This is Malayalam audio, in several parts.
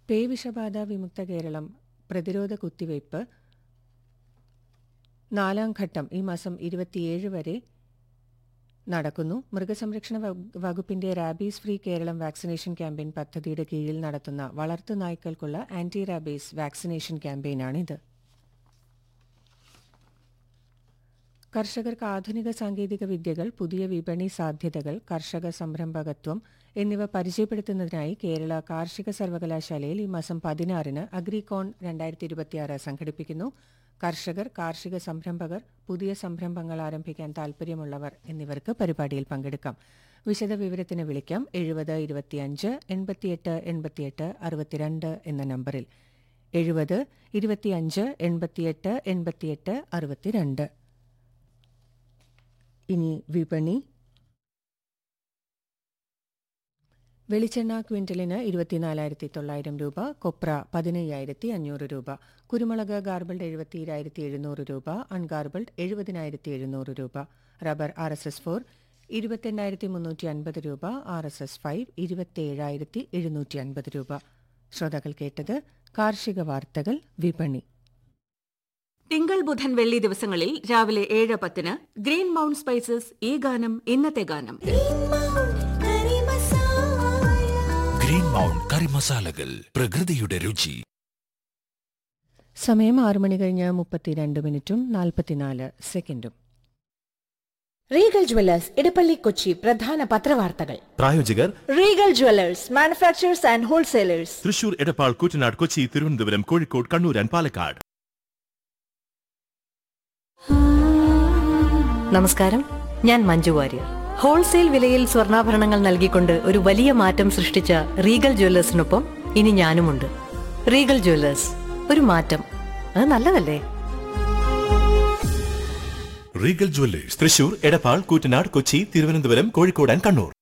പേവിഷബാധ വിമുക്ത കേരളം പ്രതിരോധ കുത്തിവയ്പ് നാലാം ഘട്ടം ഈ മാസം ഇരുപത്തിയേഴ് വരെ നടക്കുന്നു മൃഗസംരക്ഷണ വകു- വകുപ്പിന്റെ rabies free Keralam vaccination campaign പദ്ധതിയുടെ കീഴിൽ നടത്തുന്ന വളർത്തു നായ്ക്കൾക്കുള്ള ആന്റി റാബീസ് വാക്സിനേഷൻ ക്യാമ്പയിനാണിത് കർഷകർക്ക് ആധുനിക സാങ്കേതിക വിദ്യകൾ പുതിയ വിപണി സാധ്യതകൾ കർഷക സംരംഭകത്വം എന്നിവ പരിചയപ്പെടുത്തുന്നതിനായി കേരള കാർഷിക സർവകലാശാലയിൽ ഈ മാസം പതിനാറിന് അഗ്രികോൺ രണ്ടായിരത്തി ഇരുപത്തിയാറ് സംഘടിപ്പിക്കുന്നു കർഷകർ കാർഷിക സംരംഭകർ പുതിയ സംരംഭങ്ങൾ ആരംഭിക്കാൻ താൽപ്പര്യമുള്ളവർ എന്നിവർക്ക് പരിപാടിയിൽ പങ്കെടുക്കാം വിശദ വിവരത്തിന് വിളിക്കാം എഴുപത് ഇരുപത്തിയഞ്ച് എൺപത്തിയെട്ട് എൺപത്തിയെട്ട് അറുപത്തിരണ്ട് എന്ന നമ്പറിൽ എഴുപത് ഇരുപത്തിയഞ്ച് എൺപത്തിയെട്ട് എൺപത്തിയെട്ട് അറുപത്തിരണ്ട് ഇനി വിപണി വെളിച്ചെണ്ണ ക്വിന്റലിന് ഇരുപത്തിനാലായിരത്തി തൊള്ളായിരം രൂപ കൊപ്ര പതിനയ്യായിരത്തി അഞ്ഞൂറ് രൂപ കുരുമുളക് ഗാർബിൾഡ് എഴുപത്തിരായിരത്തി എഴുന്നൂറ് രൂപ അൺഗാർബിൾഡ് എഴുപതിനായിരത്തി എഴുന്നൂറ് രൂപ rubber R S S four ഇരുപത്തെണ്ണായിരത്തി മുന്നൂറ്റി അൻപത് രൂപ ആർ എസ് എസ് ഫൈവ് ഇരുപത്തിയേഴായിരത്തി എഴുന്നൂറ്റി അൻപത് രൂപ ശ്രോതാക്കൾ കേട്ടത് കാർഷിക വാർത്തകൾ വിപണി തിങ്കൾ ബുധൻ വെള്ളി ദിവസങ്ങളിൽ രാവിലെ ഏഴ് പത്തിന് ഗ്രീൻ മൗണ്ട് സ്പൈസസ് ഈ ഗാനം ഇന്നത്തെ ഗാനം ഗ്രീൻ മൗണ്ട് കറി മസാലകൾ പ്രകൃതിയുടെ രുചി സമയം ആറ് മണി കഴിഞ്ഞ് മുപ്പത്തിരണ്ട് മിനിറ്റും നാൽപ്പത്തിനാല് സെക്കൻഡും റീഗൽ ജ്വല്ലേഴ്സ് ഇടപ്പള്ളി കൊച്ചി പ്രധാന പത്രവാർത്തകൾ പ്രായോജകർ Regal jewellers manufacturers and wholesalers Thrissur Edappal Koottanad Kochi Thiruvananthapuram Kozhikode Kannur and Palakkad നമസ്കാരം ഞാൻ മഞ്ജു വാര്യർ ഹോൾസെയിൽ വിലയിൽ സ്വർണ്ണാഭരണങ്ങൾ നൽകിക്കൊണ്ട് ഒരു വലിയ മാറ്റം സൃഷ്ടിച്ച റീഗൽ ജ്വല്ലേഴ്സിനൊപ്പം ഇനി ഞാനുമുണ്ട് റീഗൽ ജ്വല്ലേഴ്സ് ഒരു മാറ്റം അത് നല്ലതല്ലേ Regal jewellers Thrissur Edappal Koottanad Kochi Thiruvananthapuram Kozhikode and Kannur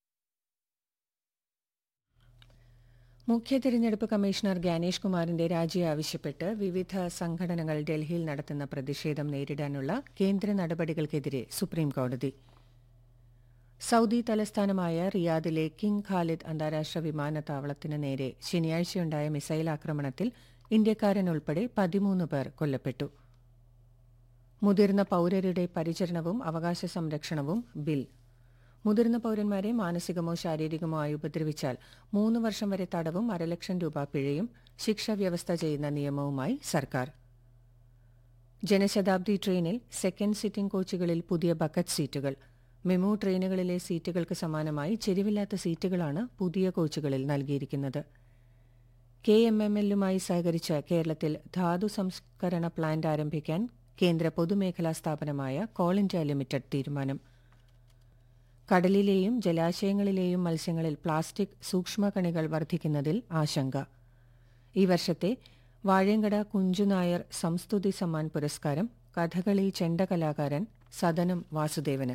മുഖ്യ തിരഞ്ഞെടുപ്പ് കമ്മീഷണർ ഗ്യാനേഷ് കുമാറിന്റെ രാജി ആവശ്യപ്പെട്ട് വിവിധ സംഘടനകൾ ഡൽഹിയിൽ നടത്തുന്ന പ്രതിഷേധം നേരിടാനുള്ള കേന്ദ്ര നടപടികൾക്കെതിരെ സുപ്രീം കോടതി സൗദി തലസ്ഥാനമായ റിയാദിലെ കിങ് ഖാലിദ് അന്താരാഷ്ട്ര വിമാനത്താവളത്തിന് നേരെ ശനിയാഴ്ചയുണ്ടായ മിസൈൽ ആക്രമണത്തിൽ ഇന്ത്യക്കാരൻ ഉൾപ്പെടെ പതിമൂന്ന് പേർ കൊല്ലപ്പെട്ടു മുതിർന്ന പൌരരുടെ പരിചരണവും അവകാശ സംരക്ഷണവും ബിൽ മുതിർന്ന പൌരന്മാരെ മാനസികമോ ശാരീരികമോ ആയി ഉപദ്രവിച്ചാൽ മൂന്ന് വർഷം വരെ തടവും അരലക്ഷം രൂപ പിഴയും ശിക്ഷ വ്യവസ്ഥ ചെയ്യുന്ന നിയമവുമായി സർക്കാർ ജനശതാബ്ദി ട്രെയിനിൽ സെക്കൻഡ് സിറ്റിംഗ് കോച്ചുകളിൽ പുതിയ ബക്കറ്റ് സീറ്റുകൾ മെമു ട്രെയിനുകളിലെ സീറ്റുകൾക്ക് സമാനമായി ചെരിവില്ലാത്ത സീറ്റുകളാണ് പുതിയ കോച്ചുകളിൽ നൽകിയിരിക്കുന്നത് കെ എം എം എല്ലുമായി സഹകരിച്ച് കേരളത്തിൽ ധാതു സംസ്കരണ പ്ലാന്റ് ആരംഭിക്കാൻ കേന്ദ്ര പൊതുമേഖലാ സ്ഥാപനമായ കോൾ ഇന്ത്യ ലിമിറ്റഡ് തീരുമാനം കടലിലെയും ജലാശയങ്ങളിലെയും മത്സ്യങ്ങളിൽ പ്ലാസ്റ്റിക് സൂക്ഷ്മകണികൾ വർദ്ധിക്കുന്നതിൽ ആശങ്ക ഈ വർഷത്തെ വാഴയങ്കട കുഞ്ചുനായർ സംസ്തുതി സമ്മാൻ പുരസ്കാരം കഥകളി ചെണ്ട കലാകാരൻ സദനം വാസുദേവന്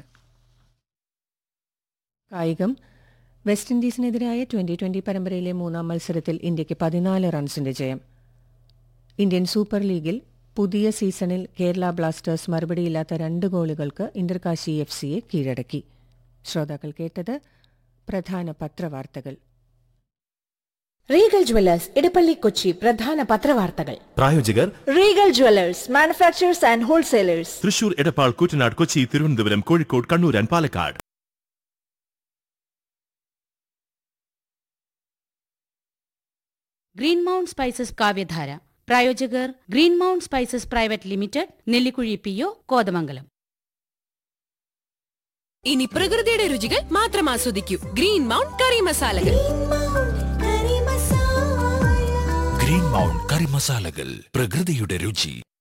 കായികം വെസ്റ്റ് ഇൻഡീസിനെതിരായ ട്വന്റി ട്വന്റി പരമ്പരയിലെ മൂന്നാം മത്സരത്തിൽ ഇന്ത്യയ്ക്ക് പതിനാല് റൺസിന്റെ ജയം ഇന്ത്യൻ സൂപ്പർ ലീഗിൽ പുതിയ സീസണിൽ കേരള ബ്ലാസ്റ്റേഴ്സ് മറുപടിയില്ലാത്ത രണ്ട് ഗോളുകൾക്ക് ഇന്റർകാശി എഫ് സിയെ കീഴടക്കി ശ്രോതാക്കൾ കേട്ടത് പ്രധാന പത്രവാർത്തകൾ റീഗൽ ജ്വല്ലേഴ്സ് ഇടപ്പള്ളി കൊച്ചി പ്രധാന പത്രവാർത്തകൾ പ്രായോജകർ Regal jewellers manufacturers and wholesalers Thrissur Edappal Koottanad Kochi Thiruvananthapuram Kozhikode Kannur and Palakkad green mount spices Kavyadhara പ്രായോജകർ green mount spices private limited Nellikuzhi P O Kothamangalam ഇനി പ്രകൃതിയുടെ രുചികൾ മാത്രം ആസ്വദിക്കൂ ഗ്രീൻ മൗണ്ട് കറി മസാലകൾ ഗ്രീൻ മൗണ്ട് കറി മസാലകൾ പ്രകൃതിയുടെ രുചി